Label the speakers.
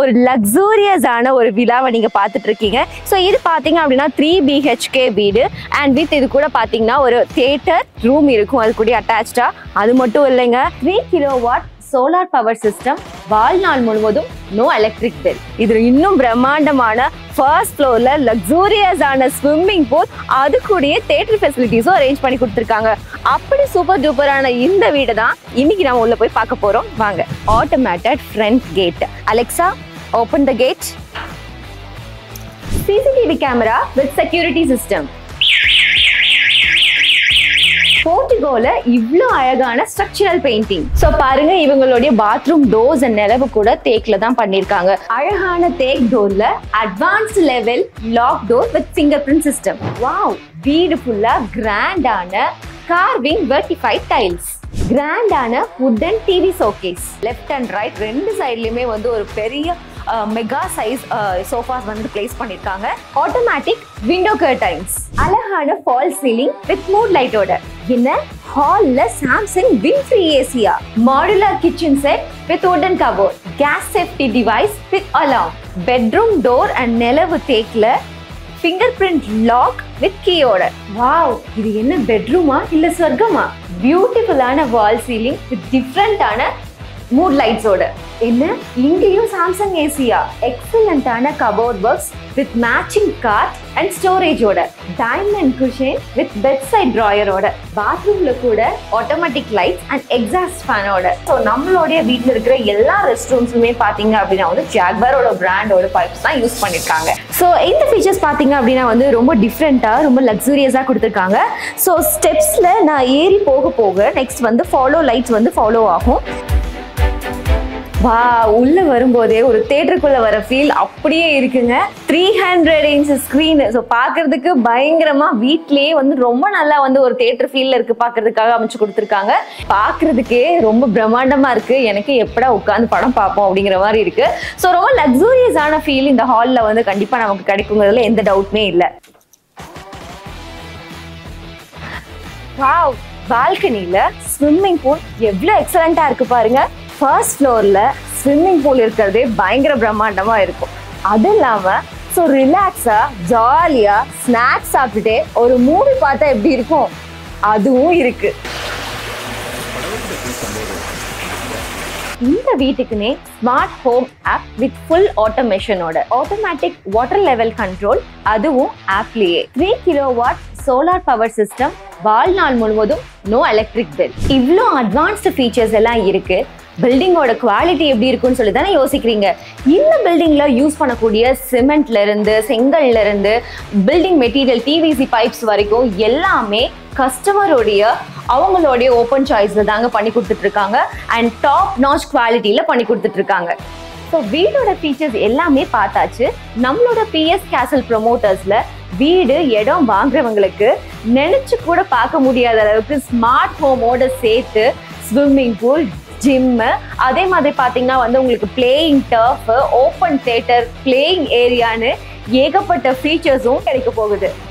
Speaker 1: ஒரு லக்ஸூரியஸான ஒரு விழாவை நீங்க பார்த்துட்டு இருக்கீங்க ஸோ இது பாத்தீங்க அப்படின்னா த்ரீ பிஹெச்கே வீடு அண்ட் வித் இது கூட பாத்தீங்கன்னா ஒரு தியேட்டர் ரூம் இருக்கும் அது கூட அட்டாச்சா அது மட்டும் இல்லைங்க three kilo watt solar power system வாழ்நாள் முழுவதும் நோ எலக்ட்ரிக் பில் இது இன்னும் பிரம்மாண்டமான ஃபர்ஸ்ட் ஃப்ளோர்ல லக்ஸூரியஸான ஸ்விம்மிங் பூல் அது கூடயே தேட்டர் ஃபெசிலிட்டிஸும் அரேஞ்ச் பண்ணி கொடுத்துருக்காங்க அப்படி சூப்பர் டூப்பரான இந்த வீடு தான் இன்னைக்கு நம்ம உள்ள போய் பார்க்க போறோம் வாங்க automated front gate Alexa open the gate CCTV camera with security system போர்டிகோல இவ்ளோ அழகான ஸ்ட்ரக்சரல் பெயிண்டிங் சோ பாருங்க இவங்களுடைய பாத்ரூம் டோர்ஸ் அண்ட் நிலவு கூட தேக்ல தான் பண்ணிருக்காங்க அழகான தேக் டோர்ல advanced level lock door with finger print system wow வீடு ஃபுல்லா கிராண்டான கார்விங் வெர்டிஃபைட் டைல்ஸ் கிராண்டான wooden TV showcase left and right ரெண்டு சைட்லயுமே வந்து ஒரு பெரிய மெகா சைஸ் சோஃபாஸ் வந்து பிளேஸ் பண்ணிருக்காங்க ஆட்டோமேட்டிக் விண்டோ கர்டைன்ஸ் அழகான ஃபால் சீலிங் வித் மூட் லைட்டோட என்ன ஹால்ல சாம்சங் வின் ஃப்ரீ ஏசியா modular kitchen set with wooden cupboard gas safety device with alarm bedroom door and நிலவு தேக்ல ஃபிங்கர் பிரிண்ட் லாக் வித் கீயோட wow இது என்ன பெட்ரூமா இல்ல சொர்க்கமா பியூட்டிஃபுல்லான வால் சீலிங் வித் டிஃப்ரெண்டான மூட் லைட்ஸோட என்ன இங்கேயும் சாம்சங் ஏசியா எக்ஸலண்டான cupboard works with matching card and ஸ்டோரேஜோட diamond cushion with bed side ட்ராயரோட பாத்ரூம்ல கூட ஆட்டோமேட்டிக் லைட்ஸ் அண்ட் எக்ஸாஸ்ட் ஃபேனோட ஸோ நம்மளுடைய வீட்டில் இருக்கிற எல்லா ரெஸ்ட் ரூம்ஸுமே பார்த்தீங்க அப்படின்னா வந்து ஜாக்பாரோட பிராண்டோட பைப்ஸ் தான் யூஸ் பண்ணியிருக்காங்க ஸோ இந்த ஃபீச்சர்ஸ் பார்த்தீங்க அப்படின்னா வந்து ரொம்ப டிஃப்ரெண்ட்டாக ரொம்ப லக்ஸூரியஸாக கொடுத்துருக்காங்க ஸோ ஸ்டெப்ஸில் நான் ஏறி போக போக நெக்ஸ்ட் வந்து ஃபாலோ லைட்ஸ் வந்து ஃபாலோ ஆகும் வா உள்ள வரும்போதே ஒரு தேட்டருக்குள்ள வர ஃபீல் அப்படியே இருக்குங்க three hundred inch screen so பார்க்கறதுக்கு பயங்கரமா வீட்லயே வந்து ரொம்ப நல்லா வந்து ஒரு தேட்டர் ஃபீல்ல இருக்கு பார்க்கறதுக்காக அமைச்சு கொடுத்துருக்காங்க பார்க்கறதுக்கே ரொம்ப பிரம்மாண்டமா இருக்கு எனக்கு எப்படா உட்காந்து படம் பார்ப்போம் அப்படிங்கிற மாதிரி இருக்கு ஸோ ரொம்ப லக்ஸூரியஸான ஃபீல் இந்த ஹாலில் வந்து கண்டிப்பா நமக்கு கிடைக்குங்கிறதுல எந்த டவுட்மே இல்லை வாவ் பால்கனில ஸ்விம்மிங் பூல் எவ்வளோ எக்ஸலண்டா இருக்கு பாருங்க ஃபர்ஸ்ட் ஃப்ளோர்ல ஸ்விம்மிங் பூல் இருக்கிறதே பயங்கர பிரம்மாண்டமா இருக்கும் அது இல்லாம ஸோ ரிலாக்ஸா ஜாலியா ஸ்நாக்ஸ் சாப்பிட்டுட்டே ஒரு மூவி பார்த்தா எப்படி இருக்கும் அதுவும் இருக்கு இந்த வீட்டுக்குனே smart home app with full ஆட்டோமேஷனோட ஆட்டோமேட்டிக் வாட்டர் லெவல் கண்ட்ரோல் அதுவும் ஆப்லயே three kilo watt solar power system வாழ்நாள் முழுவதும் நோ எலக்ட்ரிக் பில் இவ்வளோ அட்வான்ஸ்டு ஃபீச்சர்ஸ் எல்லாம் இருக்கு பில்டிங்கோட குவாலிட்டி எப்படி இருக்கும்னு சொல்லி தானே யோசிக்கிறீங்க இந்த பில்டிங்ல யூஸ் பண்ணக்கூடிய சிமெண்ட்ல இருந்து செங்கல்ல இருந்து பில்டிங் மெட்டீரியல் டிவிசி பைப்ஸ் வரைக்கும் எல்லாமே கஸ்டமருடைய அவங்களுடைய ஓப்பன் சாய்ஸ்ல தாங்க பண்ணி கொடுத்துட்டு இருக்காங்க அண்ட் டாப் நாச் குவாலிட்டியில பண்ணி கொடுத்துட்டு இருக்காங்க ஸோ வீடோட ஃபீச்சர்ஸ் எல்லாமே பார்த்தாச்சு நம்மளோட பிஎஸ் கேசல் ப்ரொமோட்டர்ஸ்ல வீடு இடம் வாங்குறவங்களுக்கு நினைச்சு கூட பார்க்க முடியாத அளவுக்கு ஸ்மார்ட் ஹோமோட சேர்த்து ஸ்விம்மிங் பூல் ஜிம்மு அதே மாதிரி பார்த்தீங்கன்னா வந்து உங்களுக்கு playing turf open theatre playing ஏரியான்னு ஏகப்பட்ட ஃபீச்சர்ஸும் கிடைக்க போகுது